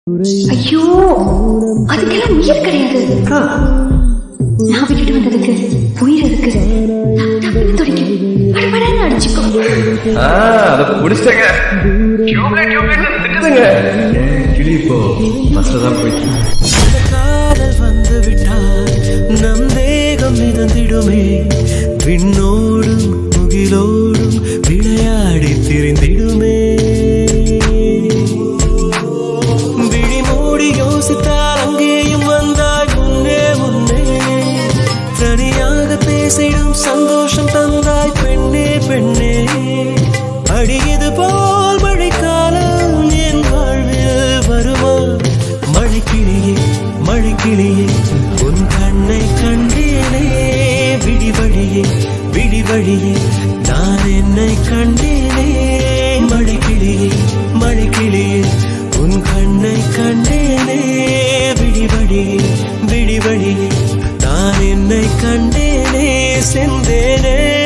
ஐயோ அதுக்கெல்லாம் உயிர் கிடையாது நான் விட்டுட்டு வந்ததுக்கு உயிர் இருக்கு தப்பு தப்புன்னு துடிக்கும் படபடன்னு அடிச்சுக்கும் ஆ, அதை பிடிச்சிட்டேங்க டியூப்லைட் டியூப்லைட் திட்டுதுங்க கிளி இப்போ பஸ்ல தான் போயிட்டு காதல் வந்து விட்டால் நம் தேகம் மிதந்திடுமே விண்ணோடும் முகிலோடும் விளையாடி திரிந்திடுமே விழி மூடி யோசித்தால் அங்கேயும் வந்தாய் முன்னே முன்னே தனியாக பேசிடும் சந்தோஷம் தந்தாய் பெண்ணே பெண்ணே அடியது போல் மழைக்காலம் என் வாழ்வில் வருமா மழைக்கிளியே மழைக்கிளியே உன் கண்ணை கண்டேனே விடிவழியே விடிவழியே நான் என்னை கண்டேனே மழைக்கிளியே மழைக்கிளியே உன் கண்ணை கண்டேனே விடிவழியே விடிவழியே நான் என்னை கண்டேனே செந்தேனே